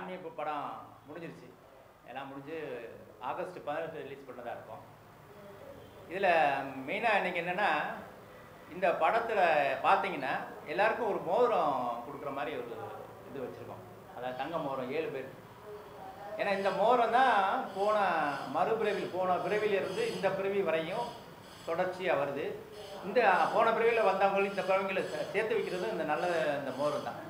ஆன்மீக படம் முடிஞ்சிருச்சு எல்லாம் முடிஞ்சு ஆகஸ்ட் பதினெட்டு ரிலீஸ் பண்ணதாக இருக்கும் இதில் மெயினாக இன்னைக்கு என்னென்னா இந்த படத்தில் பார்த்தீங்கன்னா எல்லாருக்கும் ஒரு மோதிரம் கொடுக்குற மாதிரி ஒரு இது வச்சுருக்கோம் அதாவது தங்க மோதிரம் ஏழு பேர் ஏன்னா இந்த மோதிரம் தான் போன மறுபிறவில் போன பிறவிலிருந்து இந்த பிறவி வரையும் தொடர்ச்சியாக வருது இந்த போன பிறவியில் வந்தவங்களுக்கு இந்த பிறவிகளை சே- சேர்த்து வைக்கிறது இந்த நல்ல இந்த மோதிரம் தான்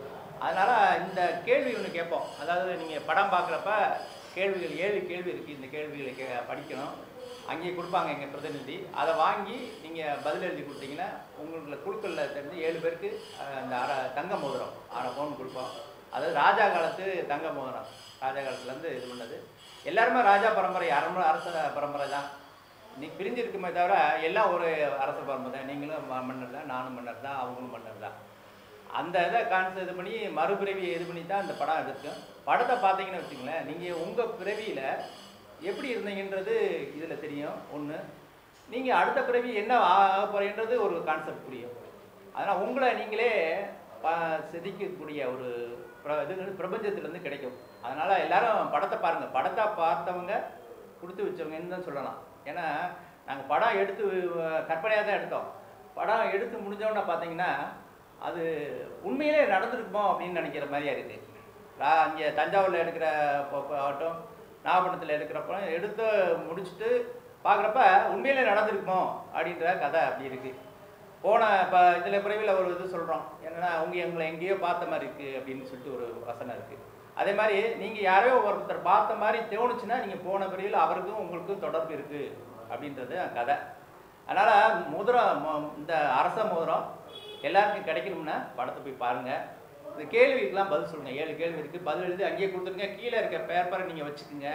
அதனால் இந்த கேள்வி ஒன்று கேட்போம் அதாவது நீங்கள் படம் பார்க்குறப்ப கேள்விகள் ஏழு கேள்வி இருக்குது இந்த கேள்விகளை கே படிக்கணும் அங்கேயே கொடுப்பாங்க எங்கள் பிரதிநிதி அதை வாங்கி நீங்கள் பதில் எழுதி கொடுத்தீங்கன்னா உங்களுக்கு குழுக்களில் தெரிஞ்சு ஏழு பேருக்கு அஹ், இந்த அரை தங்க மோதிரம் அரை பவுன் கொடுப்போம் அதாவது ராஜா காலத்து தங்க மோதிரம் ராஜா காலத்துலேருந்து இது பண்ணது எல்லாருமே ராஜா பரம்பரை அரச அரச பரம்பரை தான் இன்னைக்கு பிரிஞ்சு இருக்குமே தவிர எல்லாம் ஒரு அரச பரம்பரை தான் நீங்களும் ம- மன்னர் தான் நானும் மன்னர் தான் அவங்களும் மன்னர் தான் அந்த இதை கான்செப்ட் இது பண்ணி மறுபிறவி இது பண்ணி தான் இந்த படம் எடுக்கும் படத்தை பார்த்தீங்கன்னு வச்சுங்களேன் நீங்கள் உங்கள் பிறவியில் எப்படி இருந்தீங்கன்றது இதில் தெரியும் ஒன்று நீங்கள் அடுத்த பிறவி என்ன ஆக போறீன்றது ஒரு கான்செப்ட் புரியும் அதனால் உங்களை நீங்களே ப செதுக்கக்கூடிய ஒரு பிர இது பிரபஞ்சத்திலேருந்து கிடைக்கும் அதனால் எல்லாரும் படத்தை பாருங்கள் படத்தை பார்த்தவங்க கொடுத்து வச்சவங்கன்னு தான் சொல்லலாம் ஏன்னா நாங்கள் படம் எடுத்து கற்பனையாக தான் எடுத்தோம் படம் எடுத்து முடிஞ்சோடனே பார்த்தீங்கன்னா அது உண்மையிலே நடந்திருக்குமோ அப்படின்னு நினைக்கிற மாதிரியா இருக்குது நான் அங்கே தஞ்சாவூரில் எடுக்கிற ப- ப- ஆகட்டும் நாகப்பட்டினத்தில் எடுக்கிறப்ப எடுத்து முடிச்சுட்டு பார்க்குறப்ப உண்மையிலே நடந்திருக்குமோ அப்படின்ற கதை அப்படி இருக்குது போன இப்போ இதில் பிறவியில் ஒரு இது சொல்கிறோம் என்னென்னா அவங்க எங்களை எங்கேயோ பார்த்த மாதிரி இருக்குது அப்படின்னு சொல்லிட்டு ஒரு வசனம் இருக்குது அதே மாதிரி நீங்கள் யாரையோ ஒருத்தர் பார்த்த மாதிரி தோணுச்சுன்னா நீங்கள் போன பிறவியில் அவருக்கும் உங்களுக்கும் தொடர்பு இருக்குது அப்படின்றது கதை அதனால் முதிரம் மு- இந்த அரச முதிரம் எல்லாருக்கும் கிடைக்கணும்னா படத்தை போய் பாருங்கள் இந்த கேள்விக்கெல்லாம் பதில் சொல்லுங்கள் ஏழு கேள்வி இருக்குது பதில் எழுதி அங்கேயே கொடுத்துருங்க கீழே இருக்க பேப்பரை நீங்கள் வச்சுக்கோங்க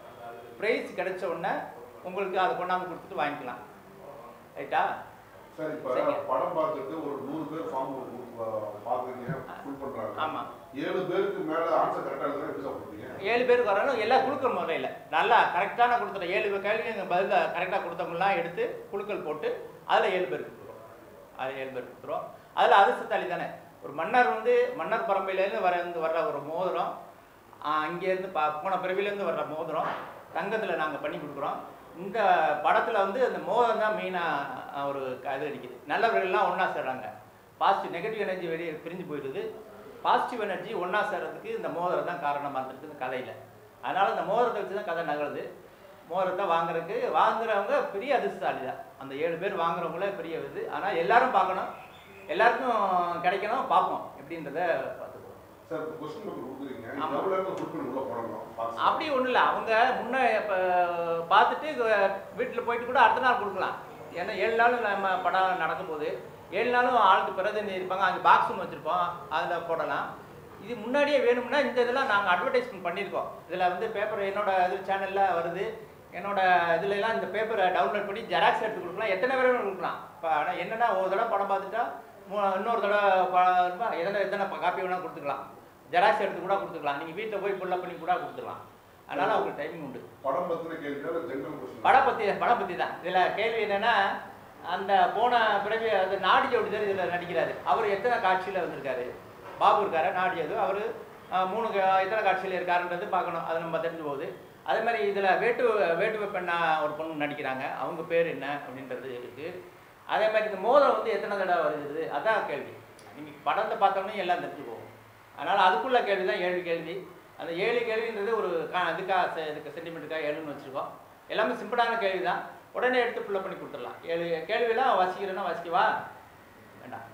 ப்ரைஸ் கிடைச்ச உடனே உங்களுக்கு அதை கொண்டாந்து கொடுத்துட்டு வாங்கிக்கலாம் ரைட்டா சார் இப்ப சரிங்க. படம் பார்த்துட்டு ஒரு நூறு பேர் ஃபார்ம் பாக்குறீங்க ஃபுல் பண்றாங்க ஆமாம் ஏழு பேருக்கு மேல ஆன்சர் கரெக்டா இருந்தா எப்படி சார் கொடுப்பீங்க ஏழு பேருக்கு வரணும் எல்லாம் குழுக்கள் முறையில் நல்லா கரெக்டான கொடுத்துட்ட ஏழு கேள்வி எங்கள் பதில் கரெக்டாக கொடுத்தவங்கலாம் எடுத்து குழுக்கள் போட்டு அதில் ஏழு பேர் கொடுத்துருவோம் அதில் ஏழு பேர் கொடுத்துருவோம் அதில் அதிர்ஷ்டத்தாளி தானே ஒரு மன்னர் வந்து மன்னர் பரம்பரையிலேருந்து வர இருந்து வர்ற ஒரு மோதிரம் ஆஹ் அங்கேருந்து பா போன பிறவிலேருந்து வர்ற மோதிரம் தங்கத்தில் நாங்கள் பண்ணி கொடுக்குறோம் இந்த படத்தில் வந்து அந்த மோதிரம் தான் மெயினாக ஒரு க- இது அடிக்குது நல்லவர்கள்லாம் ஒன்றா சேர்றாங்க பாசிட்டிவ் நெகட்டிவ் எனர்ஜி வெளியே பிரிஞ்சு போயிடுது பாசிட்டிவ் எனர்ஜி ஒன்றா சேர்றதுக்கு இந்த மோதிரம் தான் காரணமாக இருந்திருக்கு இந்த கதையில் அதனால் இந்த மோதிரத்தை வச்சு தான் கதை நகருது மோதிரத்தை வாங்குறதுக்கு வாங்குறவங்க பெரிய அதிர்ஷ்டசாலி தான் அந்த ஏழு பேர் வாங்குறவங்களே பெரிய இது ஆனால் எல்லாரும் பார்க்கணும் எல்லாருக்கும் கிடைக்கணும் பார்ப்போம் எப்படின்றத பார்த்துக்குவோம் சார் கொஸ்டின் பேப்பர் கொடுக்குறீங்க ஆமா. எவ்வளவு நேரம் ஃபுல் பண்ணி உள்ள போடணும் box? அப்படி ஒன்றும் இல்லை அவங்க முன்ன இப்போ பார்த்துட்டு வீட்டில் போயிட்டு கூட அடுத்த நாள் கொடுக்கலாம் ஏன்னா ஏழு நாள் நம்ம படம் நடக்கும்போது ஏழு நாளும் ஆளுக்கு பிரதிநிதி இருப்பாங்க அங்கே பாக்ஸ் ஒன்று வச்சுருப்போம் அதில் போடலாம் இது முன்னாடியே வேணும்னா இந்த இதெல்லாம் நாங்கள் அட்வர்டைஸ்மெண்ட் பண்ணியிருக்கோம் இதில் வந்து பேப்பர் என்னோட இது சேனலில் வருது என்னோட இதுல எல்லாம் இந்த பேப்பரை டவுன்லோட் பண்ணி ஜெராக்ஸ் எடுத்து கொடுக்கலாம் எத்தனை பேர் வேணும் கொடுக்கலாம் இப்போ ஆனால் என்னென்னா ஒரு தடவை படம் பார்த்துட்டா மூ- இன்னொரு தடவை படம் எத்தனை எத்தனை காப்பி வேணால் கொடுத்துக்கலாம் ஜெராக்ஸ் எடுத்து கூட கொடுத்துக்கலாம் நீங்கள் வீட்டில் போய் ஃபுல்லாக பண்ணி கூட கொடுத்துக்கலாம் அதனால அவங்களுக்கு டைமிங் உண்டு படம் பத்தின கேள்வியா இல்ல ஜெனரல் கொஸ்டின் படம் பற்றி படம் பற்றி தான் இதில் கேள்வி என்னன்னா அந்த போன பிறவி அது நாடி ஜோடிதர் இதில் நடிக்கிறாரு அவர் எத்தனை காட்சியில் வந்திருக்காரு பாபு இருக்காரு நாடி அது அவர் மூணு கா- எத்தனை காட்சியில் இருக்காருன்றது பார்க்கணும் அது நம்ம தெரிஞ்சு போகுது அதே மாதிரி இதில் வேட்டு வேட்டுவ பெண்ணா ஒரு பொண்ணு நடிக்கிறாங்க அவங்க பேர் என்ன அப்படின்றது இருக்குது அதே மாதிரி இந்த மோதிரம் வந்து எத்தனை தடவை வருது அதான் கேள்வி நீங்கள் படத்தை பார்த்தோன்னே எல்லாம் தெரிஞ்சு போகும் அதனால் அதுக்குள்ள கேள்வி தான் ஏழு கேள்வி அந்த ஏழு கேள்வின்றது ஒரு கா இதுக்காக செ- இதுக்கு சென்டிமெண்ட்டுக்காக ஏழுன்னு வச்சுருக்கோம் எல்லாமே சிம்பிளான கேள்வி தான் உடனே எடுத்து ஃபுல்லப் பண்ணி கொடுத்துடலாம் ஏழு கேள்வியெல்லாம் வசிக்கிறேன்னா வசிக்கவா வேண்டாம்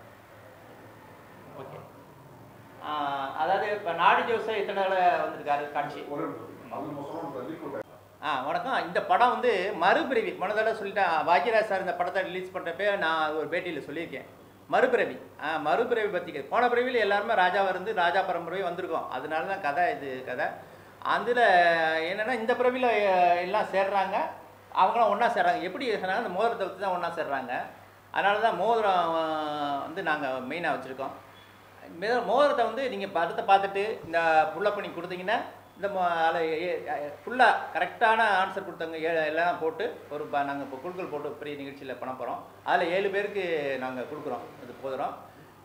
ஓகே அதாவது இப்போ நாடி ஜோசை எத்தனை தடவை வந்திருக்காரு காட்சி ஒரு நிமிஷம். அது நம்ம சொன்னோம் லீக் அவுட் ஆ வணக்கம் இந்த படம் வந்து மறுபிறவி போன தடவை சொல்லிட்டேன் பாக்யராஜ் சார் இந்த படத்தை ரிலீஸ் பண்ணுறப்ப நான் ஒரு பேட்டியில் சொல்லியிருக்கேன் மறுபிறவி ஆ மறுபிறவி பற்றி போன பிறவியில் எல்லாருமே ராஜாவாக இருந்து ராஜா பரம்பரை வந்திருக்கோம் அதனால தான் கதை இது கதை அதில் என்னென்னா இந்த பிறவியில் எல்லாம் சேர்றாங்க அவங்களாம் ஒன்றா சேர்றாங்க எப்படி சேர்றாங்க இந்த மோதிரத்தை வச்சு தான் ஒன்றா சேர்றாங்க அதனால தான் மோதிரம் ஆ, வந்து நாங்கள் மெயினாக வச்சுருக்கோம் மே- மோதிரத்தை வந்து நீங்கள் படத்தை பார்த்துட்டு இந்த புள்ள பண்ணி கொடுத்தீங்கன்னா இந்த ஃபுல்லாக கரெக்டான ஆன்சர் கொடுத்தவங்க ஏ- எல்லாம் போட்டு ஒரு நாங்கள் இப்போ குழுக்கள் போட்டு பெரிய நிகழ்ச்சியில் பண்ண போகிறோம் அதில் ஏழு பேருக்கு நாங்கள் கொடுக்குறோம் இது போதுறோம்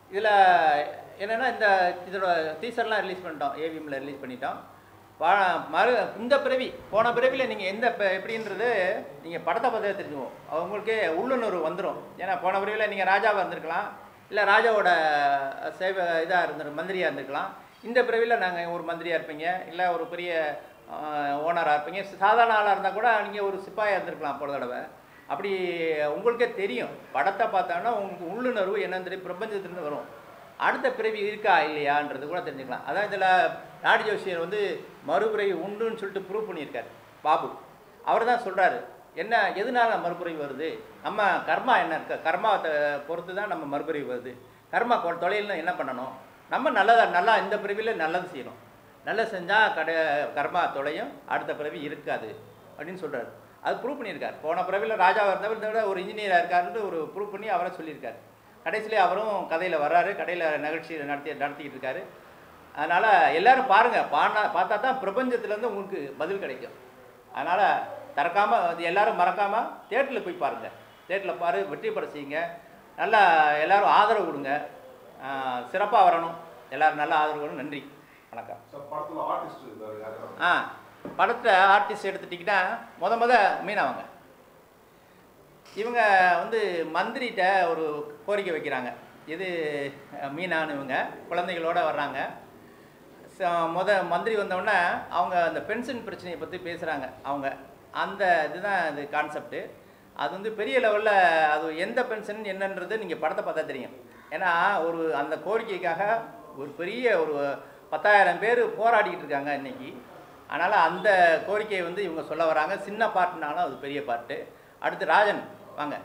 இதில் என்னென்னா இந்த இதோட டீசர்லாம் ரிலீஸ் பண்ணிட்டோம் ஏவிஎம்ல ரிலீஸ் பண்ணிட்டோம் வா மறு இந்த பிறவி போன பிறவியில் நீங்கள் எந்த ப- எப்படின்றது நீங்கள் படத்தை பார்த்தே தெரிஞ்சுவோம் அவங்களுக்கே உள்ளுணர்வு வந்துடும் ஏன்னா போன பிறவியில் நீங்கள் ராஜாவாக இருந்திருக்கலாம் இல்லை ராஜாவோட சேவ இதாக இருந்திரு மந்திரியாக இருந்திருக்கலாம் இந்த பிறவியில் நாங்கள் ஒரு மந்திரியாக இருப்பீங்க இல்லை ஒரு பெரிய ஓனராக இருப்பீங்க சாதாரண ஆளாக இருந்தால் கூட நீங்கள் ஒரு சிப்பாயாக இருந்திருக்கலாம் போன தடவை அப்படி உங்களுக்கே தெரியும் படத்தை பார்த்தோன்னா உங்களுக்கு உள்ளுணர்வு என்னன்னு தெரியும் பிரபஞ்சத்திலிருந்து வரும் அடுத்த பிறவி இருக்கா இல்லையான்றது கூட தெரிஞ்சுக்கலாம் அதான் இதில் நாடி ஜோசியர் வந்து மறுபிறவி உண்டுன்னு சொல்லிட்டு ப்ரூவ் பண்ணியிருக்காரு பாபு அவர் தான் சொல்கிறாரு என்ன எதனால மறுபிறவி வருது நம்ம கர்மா என்ன இருக்கு கர்மாவை பொறுத்து தான் நம்ம மறுபிறவி வருது கர்மா கொ- தொழில்னா என்ன பண்ணணும் நம்ம நல்லதா நல்லா இந்த பிறவியில் நல்லது செய்யணும் நல்லது செஞ்சால் கடை கர்மா தொலையும் அடுத்த பிறவி இருக்காது அப்படின்னு சொல்கிறாரு அது ப்ரூவ் பண்ணியிருக்கார் போன பிறவியில் ராஜாவாக இருந்தவர் இந்த விட ஒரு இன்ஜினியராக இருக்காருன்னு ஒரு ப்ரூவ் பண்ணி அவரை சொல்லியிருக்காரு கடைசியிலே அவரும் கதையில் வர்றாரு கடையில் நிகழ்ச்சி நடத்தி நடத்திக்கிட்டு இருக்காரு அதனால் எல்லாரும் பாருங்கள் பானா பார்த்தா தான் பிரபஞ்சத்துலேருந்து உங்களுக்கு பதில் கிடைக்கும் அதனால் திறக்காமல் அது எல்லாரும் மறக்காமல் தேட்டரில் போய் பாருங்கள் தேட்டரில் பாரு வெற்றி பட செய்யுங்க நல்லா எல்லாரும் ஆதரவு கொடுங்க சிறப்பாக வரணும் எல்லாரும் நல்லா ஆதரவு கொடுங்க நன்றி வணக்கம் சார் படத்துல ஆர்டிஸ்ட் இருந்தாரு யாரு ஆ படத்தில் ஆர்டிஸ்ட் எடுத்துட்டிங்கன்னா முத முத மீனவங்க இவங்க வந்து மந்திரிகிட்ட ஒரு கோரிக்கை வைக்கிறாங்க இது அஹ், மீனான்னு இவங்க குழந்தைகளோட வர்றாங்க ச- முத மந்திரி வந்தோடனே அவங்க அந்த பென்ஷன் பிரச்சனையை பற்றி பேசுகிறாங்க அவங்க அந்த இதுதான் இது கான்செப்ட்டு அது வந்து பெரிய லெவலில் அது எந்த பென்ஷன் என்னன்றது நீங்கள் படத்தை பார்த்தா தெரியும் ஏன்னா ஒரு அந்த கோரிக்கைக்காக ஒரு பெரிய ஒரு பத்தாயிரம் பேர் போராடிக்கிட்டு இருக்காங்க இன்னைக்கு அதனால் அந்த கோரிக்கையை வந்து இவங்க சொல்ல வராங்க சின்ன பாட்டுனாலும் அது பெரிய பாட்டு அடுத்து ராஜன் வாங்க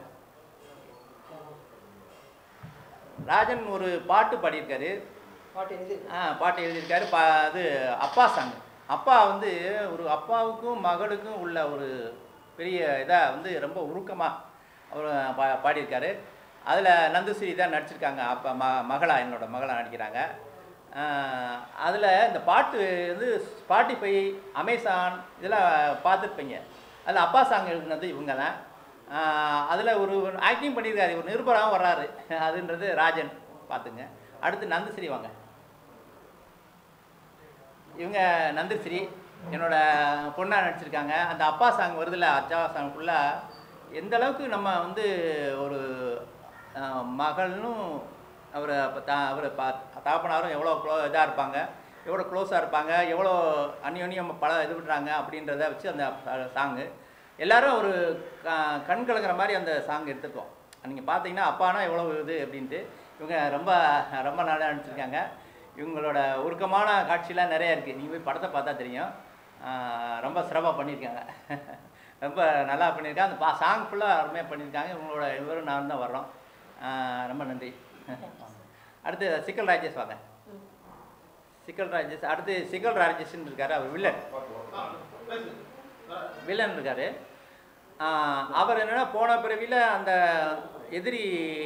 ராஜன் ஒரு பாட்டு பாடியிருக்காரு பாட்டு எழுதி ஆ பாட்டு எழுதியிருக்காரு பா அது அப்பா சாங் அப்பா வந்து ஒரு அப்பாவுக்கும் மகளுக்கும் உள்ள ஒரு பெரிய இதாக வந்து ரொம்ப உருக்கமாக அவர் பா பாடியிருக்காரு அதில் நந்துஸ்ரீ தான் நடிச்சிருக்காங்க அப்பா ம மகளா என்னோட மகளா நடிக்கிறாங்க அதில் இந்த பாட்டு வந்து ஸ்பாட்டிஃபை அமேசான் இதெல்லாம் பார்த்துருப்பீங்க அதில் அப்பா சாங் எழுதுனது இவங்க தான் அதில் ஒரு ஆக்டிங் பண்ணியிருக்காரு ஒரு நிருபராகவும் வர்றாரு அதுன்றது ராஜன் பார்த்துங்க அடுத்து நந்தஸ்ரீ வாங்க இவங்க நந்தஸ்ரீ என்னோட பொண்ணா நடிச்சிருக்காங்க அந்த அப்பா சாங் வருதுல்ல அச்சா சாங் ஃபுல்லாக எந்த அளவுக்கு நம்ம வந்து ஒரு அஹ், மகளும் அவர் தா அவர் பா தாப்பனாரும் எவ்வளோ க்ளோ இதாக இருப்பாங்க எவ்வளோ க்ளோஸாக இருப்பாங்க எவ்வளோ அந்யோன்யம் பல இது பண்ணுறாங்க அப்படின்றத வச்சு அந்த சாங்கு எல்லாரும் ஒரு க- கண் கலங்குற மாதிரி அந்த சாங் எடுத்துருக்கோம் நீங்கள் பார்த்தீங்கன்னா அப்பானா எவ்வளோ இது அப்படின்ட்டு இவங்க ரொம்ப ரொம்ப நல்லா நடிச்சிருக்காங்க இவங்களோட உருக்கமான காட்சிலாம் நிறைய இருக்குது நீங்கள் போய் படத்தை பார்த்தா தெரியும் ஆஹ் ரொம்ப சிறப்பாக பண்ணியிருக்காங்க ரொம்ப நல்லா பண்ணியிருக்காங்க அந்த பா சாங் ஃபுல்லாக அருமையாக பண்ணியிருக்காங்க இவங்களோட இவரும் நான் தான் வர்றோம் ஆஹ் ரொம்ப நன்றி அடுத்து சிக்கல் ராஜேஷ் வாங்க சிக்கல் ராஜேஷ் அடுத்து சிக்கல் ராஜேஷ்னு இருக்காரு அவர் வில்லன் வில்லன் இருக்காரு ஆஹ் அவர் என்னன்னா போன பிறவியில் அந்த எதிரி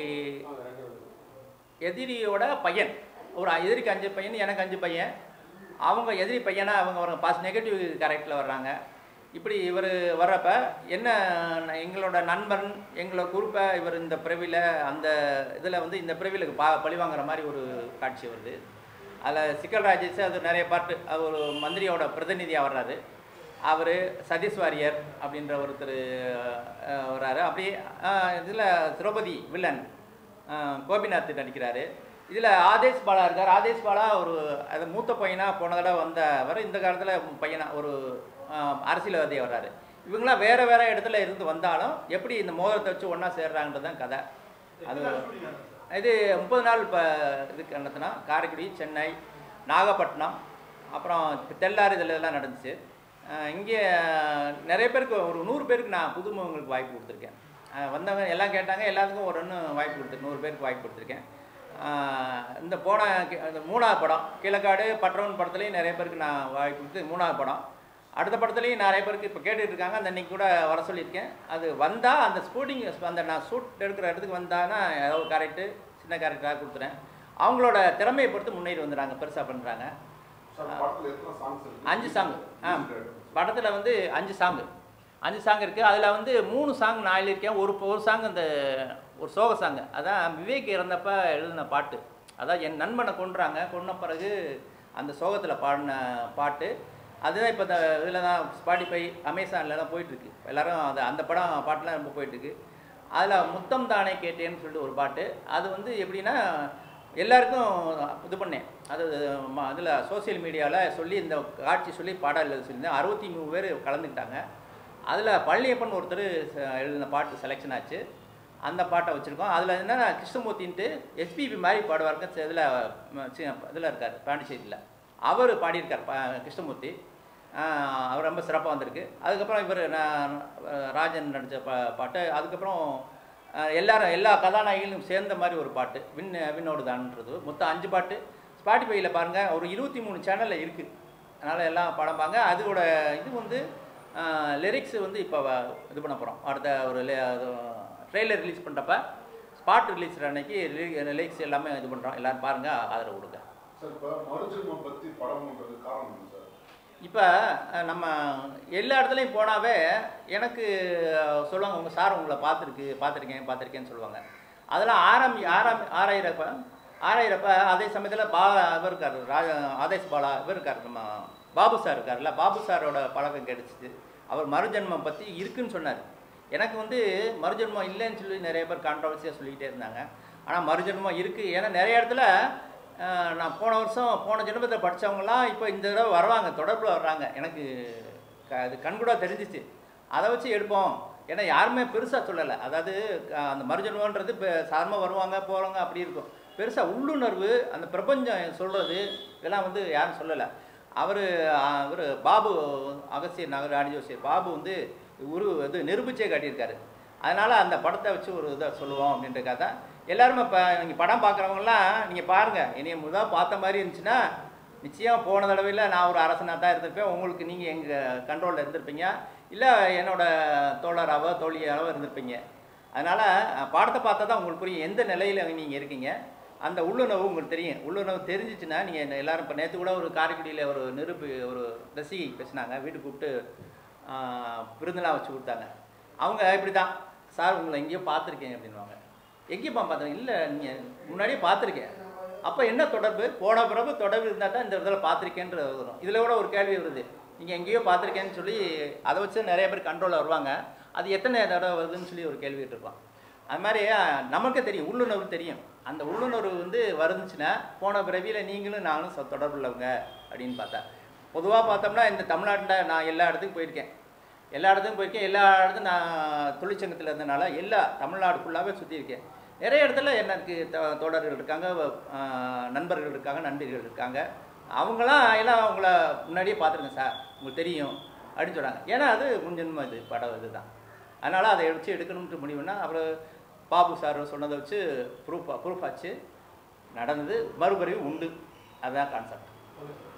எதிரியோட பையன் ஒரு எதிரிக்கு அஞ்சு பையன் எனக்கு அஞ்சு பையன் அவங்க எதிரி பையனா அவங்க வர பாஸ் நெகட்டிவ் கேரக்டரில் வர்றாங்க இப்படி இவர் வர்றப்ப என்ன எங்களோட நண்பன் எங்களோட குரூப்பை இவர் இந்த பிறவியில் அந்த இதில் வந்து இந்த பிறவியில் பா பழி வாங்குற மாதிரி ஒரு காட்சி வருது அதில் சிக்கல் ராஜேஷ் அது நிறைய பாட்டு அது ஒரு மந்திரியோட பிரதிநிதியாக வர்றாரு அவர் சதீஷ் வாரியர் அப்படின்ற ஒருத்தர் அஹ், வர்றாரு அப்படியே இதில் திரௌபதி வில்லன் அஹ், கோபிநாத் நடிக்கிறாரு இதில் ஆதேஷ் பாலா இருக்கார் ஆதேஷ் பாலா ஒரு அது மூத்த பையனாக போன தடவை வந்தவர் இந்த காலத்தில் பையனா ஒரு அஹ், அரசியல்வாதி வர்றாரு இவங்களாம் வேறு வேறு இடத்துல இருந்து வந்தாலும் எப்படி இந்த மோதிரத்தை வச்சு ஒன்றா சேர்றாங்கன்றது தான் கதை அது இது முப்பது நாள் இப்போ இதுக்கு நடத்தினா காரைக்குடி சென்னை நாகப்பட்டினம் அப்புறம் தெல்லாறு இதில் எல்லாம் நடந்துச்சு அஹ் இங்கே நிறைய பேருக்கு ஒரு நூறு பேருக்கு நான் புதுமுகங்களுக்கு வாய்ப்பு கொடுத்துருக்கேன் அஹ் வந்தவங்க எல்லாம் கேட்டாங்க எல்லாத்துக்கும் ஒரு ஒன்று வாய்ப்பு கொடுத்து நூறு பேருக்கு வாய்ப்பு கொடுத்துருக்கேன் அஹ் இந்த போன கி- இந்த மூணாவது படம் கீழக்காடு பட்ரவன் படத்துலையும் நிறைய பேருக்கு நான் வாய்ப்பு கொடுத்து மூணாவது படம் அடுத்த படத்துலையும் நிறைய பேருக்கு இப்போ கேட்டுட்டு இருக்காங்க அந்த அன்னைக்கு கூட வர சொல்லியிருக்கேன் அது வந்தால் அந்த ஸ்பூட்டிங் அந்த நான் ஷூட் எடுக்கிற இடத்துக்கு வந்தாங்கன்னா ஏதோ ஒரு கேரக்டர் சின்ன கேரக்டராக கொடுத்துறேன் அவங்களோட திறமையை பொறுத்து முன்னேறி வந்துடுறாங்க பெருசாக பண்ணுறாங்க சார் படத்துல எத்தனை சாங்ஸ் இருக்கு அஞ்சு சாங் ஆ படத்தில் வந்து அஞ்சு சாங் அஞ்சு சாங் இருக்குது அதில் வந்து மூணு சாங் நான் எழுதியிருக்கேன் ஒரு ஒரு சாங் அந்த ஒரு சோக சாங் அதான் விவேக் இறந்தப்ப எழுதின பாட்டு அதான் என் நண்பனை கொன்றாங்க கொன்ன பிறகு அந்த சோகத்தில் பாடின பாட்டு அதுதான் இப்போ இந்த இதில் தான் ஸ்பாட்டிஃபை அமேசானில் தான் போயிட்டுருக்கு எல்லாரும் அது அந்த படம் பாட்டுலாம் ரொம்ப போயிட்டுருக்கு அதில் முத்தம் தானே கேட்டேன்னு சொல்லிட்டு ஒரு பாட்டு அது வந்து எப்படின்னா எல்லாருக்கும் இது பண்ணேன் அது அதில் சோஷியல் மீடியாவில் சொல்லி இந்த காட்சி சொல்லி பாடம் எழுத சொல்லியிருந்தேன் அறுபத்தி மூணு பேர் கலந்துக்கிட்டாங்க அதில் பழனியப்பன் ஒருத்தர் ச- எழுதின பாட்டு செலெக்ஷன் ஆச்சு அந்த பாட்டை வச்சுருக்கோம் அதில் என்னன்னா கிருஷ்ணமூர்த்தின்ட்டு எஸ்பிபி மாதிரி பாடுவாருங்க இதில் இதில் இருக்கார் பாண்டிச்சேரியில் அவர் பாடியிருக்கார் ப- கிருஷ்ணமூர்த்தி ஆஹ் அவர் ரொம்ப சிறப்பாக வந்திருக்கு அதுக்கப்புறம் இவர் ராஜன் நடித்த பா பாட்டு அதுக்கப்புறம் ஆஹ் எல்லாரும் எல்லா கதாநாயகிகளும் சேர்ந்த மாதிரி ஒரு பாட்டு வின் விண்ணோடு தான்ன்றது மொத்தம் அஞ்சு பாட்டு ஸ்பாட்டிஃபையில் பாருங்கள் ஒரு இருபத்தி மூணு சேனலில் இருக்குது அதனால் எல்லாம் படம் பாங்க அதோட இது வந்து லிரிக்ஸ் வந்து இப்போ இது பண்ண போகிறோம் அடுத்த ஒரு ட்ரெய்லர் ரிலீஸ் பண்ணுறப்ப ஸ்பாட் ரிலீஸ் அன்னைக்கு லிரிக்ஸ் எல்லாமே இது பண்ணுறோம் எல்லாரும் பாருங்கள் ஆதரவு கொடுங்க சார் இப்போ மறுஜென்மம் பற்றி படம் பண்ணுறது காரணம் என்ன சார் இப்போ நம்ம எல்லா இடத்துலையும் போனாவே எனக்கு சொல்லுவாங்க உங்கள் சார் உங்களை பார்த்துருக்கு பார்த்துருக்கேன் பார்த்துருக்கேன்னு சொல்லுவாங்க அதெல்லாம் ஆரம்பி ஆரம்பி ஆராயிரப்ப ஆராயிரப்ப அதே சமயத்தில் பா இவர் இருக்கார் ராஜ ஆதேஷ் பாலா இவர் இருக்கார் நம்ம பாபு சார் இருக்கார்ல பாபு சாரோட பழக்கம் கிடைச்சிது அவர் மறுஜென்மம் பற்றி இருக்குன்னு சொன்னார் எனக்கு வந்து மறுஜென்மம் இல்லைன்னு சொல்லி நிறைய பேர் கான்ட்ரவர்சியாக சொல்லிக்கிட்டே இருந்தாங்க ஆனால் மறுஜென்மம் இருக்குது ஏன்னா நிறைய இடத்துல அஹ், நான் போன வருஷம் போன ஜென்மத்தில் படித்தவங்களாம் இப்போ இந்த தடவை வருவாங்க தொடர்பில் வர்றாங்க எனக்கு க அது கண்கூடாக தெரிஞ்சிச்சு அதை வச்சு எடுப்போம் ஏன்னா யாருமே பெருசாக சொல்லலை அதாவது க- அந்த மறுஜென்மன்றது இப்போ சாதாரணமாக வருவாங்க போகிறவங்க அப்படி இருக்கும் பெருசாக உள்ளுணர்வு அந்த பிரபஞ்சம் சொல்கிறது இதெல்லாம் வந்து யாரும் சொல்லலை அவர் அவர் பாபு அகஸ்தியர் நகர் ஆடிஜோசியர் பாபு வந்து உரு இது நிரூபிச்சே காட்டியிருக்காரு அதனால் அந்த படத்தை வச்சு ஒரு இதை சொல்லுவோம் அப்படின்றக்காக தான் எல்லாருமே இப்போ நீங்கள் படம் பார்க்குறவங்கலாம் நீங்கள் பாருங்கள் என்னைய முதல் பார்த்த மாதிரி இருந்துச்சுன்னா நிச்சயம் போன தடவையில் நான் ஒரு அரசனாக தான் இருந்திருப்பேன் உங்களுக்கு நீங்கள் எங்கள் கண்ட்ரோலில் இருந்திருப்பீங்க இல்லை என்னோட தோழராவோ தோழியாவோ இருந்திருப்பீங்க அதனால் பாடத்தை பார்த்தா தான் உங்களுக்கு புரியும் எந்த நிலையில் நீங்கள் இருக்கீங்க அந்த உள்ளுணர்வு உங்களுக்கு தெரியும் உள்ளுணர்வு தெரிஞ்சிச்சுன்னா நீங்கள் எல்லாரும் இப்போ நேற்று கூட ஒரு காரைக்குடியில் ஒரு நிருப்பு ஒரு ரசிகை பேசினாங்க வீட்டுக்கு கூப்பிட்டு ஆஹ், விருந்தெல்லாம் வச்சு கொடுத்தாங்க அவங்க இப்படி தான் சார் உங்களை எங்கேயோ பார்த்துருக்கேன் அப்படின்வாங்க எங்கேயோப்பா பார்த்துருக்கேன் இல்லை நீங்கள் முன்னாடியே பார்த்துருக்கேன் அப்போ என்ன தொடர்பு போன பிறகு தொடர்பு இருந்தால் தான் இந்த இடத்துல பார்த்துருக்கேன்ற வரும் இதில் கூட ஒரு கேள்வி வருது நீங்கள் எங்கேயோ பார்த்துருக்கேன்னு சொல்லி அதை வச்சு நிறைய பேர் கண்ட்ரோலில் வருவாங்க அது எத்தனை தடவை வருதுன்னு சொல்லி ஒரு கேள்வி கேட்டிருப்பான் அது மாதிரி அஹ், நமக்கே தெரியும் உள்ளுணர்வு தெரியும் அந்த உள்ளுணர்வு வந்து வருந்துச்சுன்னா போன பிறவியில் நீங்களும் நானும் சொ- தொடர்பு உள்ளவங்க அப்படின்னு பார்த்தா பொதுவாக பார்த்தோம்னா இந்த தமிழ்நாட்டில் நான் எல்லா இடத்துக்கும் போயிருக்கேன் எல்லா இடத்துக்கும் போயிருக்கேன் எல்லா இடத்துக்கும் நான் தொழிற்சங்கத்தில் இருந்தனால எல்லா தமிழ்நாடு ஃபுல்லாகவே சுற்றி இருக்கேன் நிறைய இடத்துல எனக்கு தோ- தோழர்கள் இருக்காங்க ஆஹ் நண்பர்கள் இருக்காங்க நண்பர்கள் இருக்காங்க அவங்களாம் எல்லாம் உங்களை முன்னாடியே பார்த்துருக்கேன் சார் உங்களுக்கு தெரியும் அப்படின்னு சொன்னாங்க ஏன்னா அது முன்ஜென்ம இது படம் இதுதான் அதனால் அதை வச்சு எடுக்கணும்னு முடிவுனா அப்புறம் பாபு சார் சொன்னதை வச்சு ப்ரூஃப் ப்ரூஃப் ஆச்சு நடந்தது மறுபடியும் உண்டு அதுதான் கான்செப்ட்